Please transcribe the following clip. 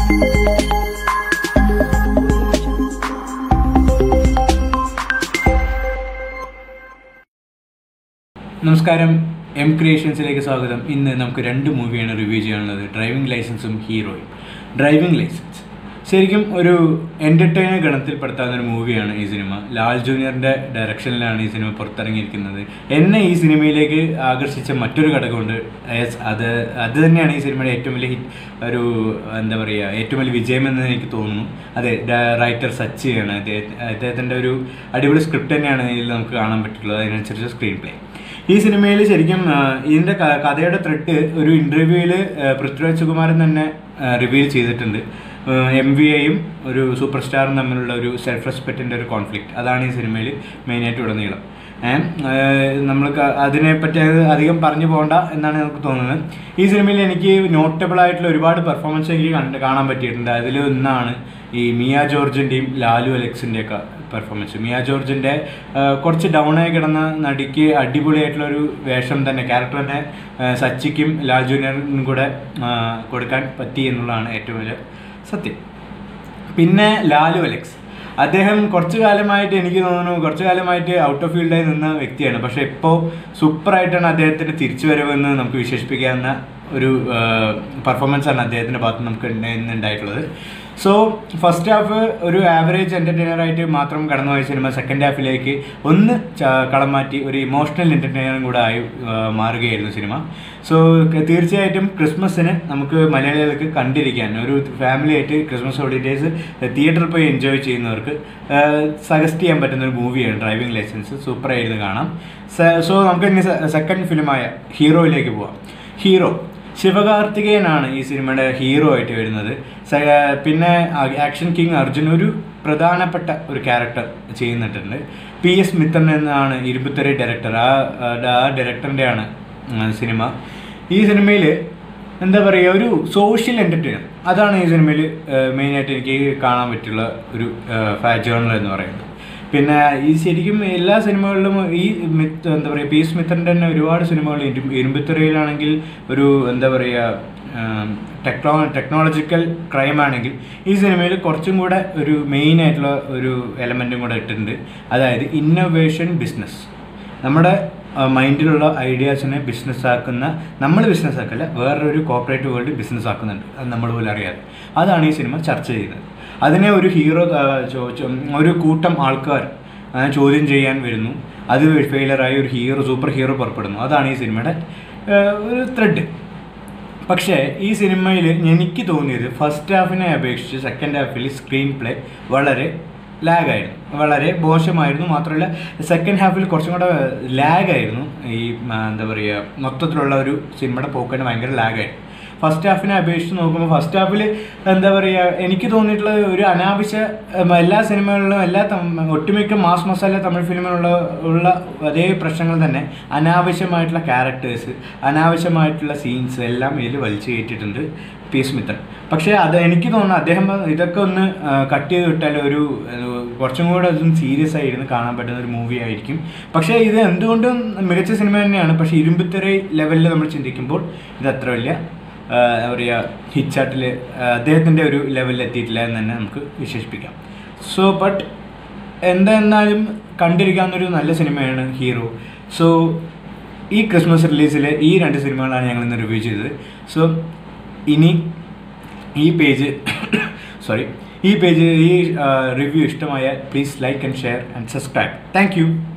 നമസ്കാരം എം ക്രിയേഷൻസിലേക്ക് സ്വാഗതം ഇന്ന് നമുക്ക് രണ്ട് മൂവിയാണ് റിവ്യൂ ചെയ്യാനുള്ളത് ഡ്രൈവിംഗ് ലൈസൻസും ഹീറോയും ഡ്രൈവിംഗ് ലൈസൻസ് ശരിക്കും ഒരു എൻ്റർടൈനർ ഗണത്തിൽപ്പെടുത്താവുന്ന ഒരു മൂവിയാണ് ഈ സിനിമ ലാൽ ജൂനിയറിൻ്റെ ഡയറക്ഷനിലാണ് ഈ സിനിമ പുറത്തിറങ്ങിയിരിക്കുന്നത് എന്നെ ഈ സിനിമയിലേക്ക് ആകർഷിച്ച മറ്റൊരു ഘടകമുണ്ട് Yes, അത് അത് തന്നെയാണ് ഈ സിനിമയുടെ ഏറ്റവും വലിയ ഹിറ്റ് ഒരു എന്താ പറയുക ഏറ്റവും വലിയ വിജയമെന്ന് എനിക്ക് തോന്നുന്നു അതെ റൈറ്റർ സച്ചിയാണ് അദ്ദേഹത്തിൻ്റെ ഒരു അടിപൊളി സ്ക്രിപ്റ്റ് തന്നെയാണ് ഇതിൽ നമുക്ക് കാണാൻ പറ്റുള്ളത് അതിനനുസരിച്ച് സ്ക്രീൻ പ്ലേ ഈ സിനിമയിൽ ശരിക്കും ആ, ഇതിൻ്റെ ക- കഥയുടെ ത്രെഡ് ഒരു ഇൻ്റർവ്യൂവിൽ പൃഥ്വിരാജ് സുകുമാരൻ തന്നെ റിവീൽ ചെയ്തിട്ടുണ്ട് എം വി എയും ഒരു സൂപ്പർ സ്റ്റാറും തമ്മിലുള്ള ഒരു സെൽഫ് റെസ്പെക്റ്റിൻ്റെ ഒരു കോൺഫ്ലിക്റ്റ് അതാണ് ഈ സിനിമയിൽ മെയിനായിട്ട് ഉടനീളം നമ്മൾ അതിനെപ്പറ്റി അത് അധികം പറഞ്ഞു പോകണ്ട എന്നാണ് നമുക്ക് തോന്നുന്നത് ഈ സിനിമയിൽ എനിക്ക് നോട്ടബിൾ ആയിട്ടുള്ള ഒരുപാട് പെർഫോമൻസ് എനിക്ക് കണ്ട് കാണാൻ പറ്റിയിട്ടുണ്ട് അതിൽ ഒന്നാണ് ഈ മിയ ജോർജിൻ്റെയും ലാലു അലക്സിൻ്റെ ഒക്കെ പെർഫോമൻസ് മിയ ജോർജിൻ്റെ കുറച്ച് ഡൗൺ ആയി കിടന്ന നടിക്ക് അടിപൊളിയായിട്ടുള്ള ഒരു വേഷം തന്നെ ക്യാരക്ടർ തന്നെ ആ, സച്ചിക്കും ലാൽ ജൂനിയറിനും കൂടെ ആ, കൊടുക്കാൻ പറ്റി എന്നുള്ളതാണ് ഏറ്റവും വലിയ സത്യം പിന്നെ ലാലു അലക്സ് അദ്ദേഹം കുറച്ചു കാലമായിട്ട് എനിക്ക് തോന്നുന്നു കുറച്ചു കാലമായിട്ട് ഔട്ട് ഓഫ് ഫീൽഡായി നിന്ന വ്യക്തിയാണ് പക്ഷേ ഇപ്പോൾ സൂപ്പറായിട്ടാണ് അദ്ദേഹത്തിൻ്റെ തിരിച്ചുവരവെന്ന് നമുക്ക് വിശേഷിപ്പിക്കാവുന്ന ഒരു പെർഫോമൻസ് ആണ് അദ്ദേഹത്തിൻ്റെ ഭാഗത്ത് നമുക്ക് ഇന്ന് ഇന്ന് ഉണ്ടായിട്ടുള്ളത് സോ ഫസ്റ്റ് ഹാഫ് ഒരു ആവറേജ് എൻ്റർടൈനർ ആയിട്ട് മാത്രം കടന്നു പോയ സിനിമ സെക്കൻഡ് ഹാഫിലേക്ക് ഒന്ന് ച- കളം മാറ്റി ഒരു ഇമോഷണൽ എൻ്റർടൈനറും കൂടെ ആയി ആ, മാറുകയായിരുന്നു സിനിമ സോ തീർച്ചയായിട്ടും ക്രിസ്മസിന് നമുക്ക് മലയാളികൾക്ക് കണ്ടിരിക്കാൻ ഒരു ഫാമിലി ആയിട്ട് ക്രിസ്മസ് ഹോളിഡേയ്സ് തിയേറ്ററിൽ പോയി എൻജോയ് ചെയ്യുന്നവർക്ക് സജസ്റ്റ് ചെയ്യാൻ പറ്റുന്ന ഒരു മൂവിയാണ് ഡ്രൈവിംഗ് ലൈസൻസ് സൂപ്പറായിരുന്നു കാണാം സോ നമുക്ക് ഇനി സെക്കൻഡ് ഫിലിമായ ഹീറോയിലേക്ക് പോവാം ഹീറോ ശിവകാർത്തികേയനാണ് ഈ സിനിമയുടെ ഹീറോ ആയിട്ട് വരുന്നത് സ- പിന്നെ ആക്ഷൻ കിങ് അർജുൻ ഒരു പ്രധാനപ്പെട്ട ഒരു ക്യാരക്ടർ ചെയ്യുന്നിട്ടുണ്ട് പി എസ് മിത്തൻ എന്നാണ് ഇരുപത്തറി ഡയറക്ടർ ആ ആ ഡയറക്ടറിൻ്റെയാണ് സിനിമ ഈ സിനിമയിൽ എന്താ പറയുക ഒരു സോഷ്യൽ എൻ്റർടൈനർ അതാണ് ഈ സിനിമയിൽ മെയിനായിട്ട് എനിക്ക് കാണാൻ പറ്റുള്ള ഒരു ജേണൽ എന്ന് പറയുന്നത് പിന്നെ ഈ ശരിക്കും എല്ലാ സിനിമകളിലും ഈ മിത്ത് എന്താ പറയുക പി സ്മിത്തറിൻ്റെ തന്നെ ഒരുപാട് സിനിമകൾ ഇരു- ഇരുമ്പുത്തുറയിലാണെങ്കിൽ ഒരു എന്താ പറയുക ടെക്നോ ടെക്നോളജിക്കൽ ക്രൈം ആണെങ്കിൽ ഈ സിനിമയിൽ കുറച്ചും കൂടെ ഒരു മെയിൻ ആയിട്ടുള്ള ഒരു എലമെൻറ്റും കൂടെ ഇട്ടിട്ടുണ്ട് അതായത് ഇന്നോവേഷൻ ബിസിനസ് നമ്മുടെ മൈൻഡിലുള്ള ഐഡിയാസിനെ ബിസിനസ് ആക്കുന്ന നമ്മൾ ബിസിനസ് ആക്കല്ല വേറൊരു കോപ്പറേറ്റ് വേൾഡ് ബിസിനസ് ആക്കുന്നുണ്ട് അത് നമ്മൾ പോലും അറിയാതെ അതാണ് ഈ സിനിമ ചർച്ച ചെയ്യുന്നത് അതിനെ ഒരു ഹീറോ ഒരു കൂട്ടം ആൾക്കാർ ആ, ചോദ്യം ചെയ്യാൻ വരുന്നു അത് ഫെയിലറായി ഒരു ഹീറോ സൂപ്പർ ഹീറോ പുറപ്പെടുന്നു അതാണ് ഈ സിനിമയുടെ ആ, ഒരു ത്രെഡ് പക്ഷേ ഈ സിനിമയിൽ എനിക്ക് തോന്നിയത് ഫസ്റ്റ് ഹാഫിനെ അപേക്ഷിച്ച് സെക്കൻഡ് ഹാഫിൽ സ്ക്രീൻ പ്ലേ വളരെ ലാഗായിരുന്നു വളരെ മോശമായിരുന്നു മാത്രമല്ല സെക്കൻഡ് ഹാഫിൽ കുറച്ചും കൂടെ ലാഗായിരുന്നു ഈ ആ, എന്താ പറയുക മൊത്തത്തിലുള്ള ഒരു സിനിമയുടെ പോക്കിന് ഭയങ്കര ലാഗായിരുന്നു ഫസ്റ്റ് ഹാഫിനെ അപേക്ഷിച്ച് നോക്കുമ്പോൾ ഫസ്റ്റ് ഹാഫിൽ എന്താ പറയുക എനിക്ക് തോന്നിയിട്ടുള്ളത് ഒരു അനാവശ്യ ഉം, എല്ലാ സിനിമകളിലും എല്ലാ തം- ഒട്ടുമിക്ക മാസ് മസാല തമിഴ് ഫിലിമിലുള്ള ഉള്ള അതേ പ്രശ്നങ്ങൾ തന്നെ അനാവശ്യമായിട്ടുള്ള ക്യാരക്ടേഴ്സ് അനാവശ്യമായിട്ടുള്ള സീൻസ് എല്ലാം ഇതിൽ വലിച്ചു കയറ്റിയിട്ടുണ്ട് പി സ്മിത്തൻ പക്ഷേ അത് എനിക്ക് തോന്നുന്നു അദ്ദേഹം ഇതൊക്കെ ഒന്ന് കട്ട് ചെയ്ത് വിട്ടാൽ ഒരു ഏഹ്, കുറച്ചും കൂടെ അതും സീരിയസ് ആയിരുന്നു കാണാൻ പറ്റുന്ന ഒരു മൂവി ആയിരിക്കും പക്ഷേ ഇത് എന്തുകൊണ്ടും മികച്ച സിനിമ തന്നെയാണ് പക്ഷേ ഇരുമ്പുത്തിര ലെവലിൽ നമ്മൾ ചിന്തിക്കുമ്പോൾ ഇത് അത്ര വലിയ ആ, എന്താ പറയുക ഹിച്ചാട്ടിൽ അദ്ദേഹത്തിൻ്റെ ഒരു ലെവലിൽ എത്തിയിട്ടില്ല എന്ന് തന്നെ നമുക്ക് വിശേഷിപ്പിക്കാം സോ ബട്ട് എന്തായിരുന്നാലും കണ്ടിരിക്കാവുന്നൊരു നല്ല സിനിമയാണ് ഹീറോ സോ ഈ ക്രിസ്മസ് റിലീസിലെ ഈ രണ്ട് സിനിമകളാണ് ഞങ്ങൾ ഇന്ന് റിവ്യൂ ചെയ്തത് സോ ഇനി ഈ പേജ് സോറി ഈ പേജ് ഈ റിവ്യൂ ഇഷ്ടമായാൽ please like and share and subscribe thank U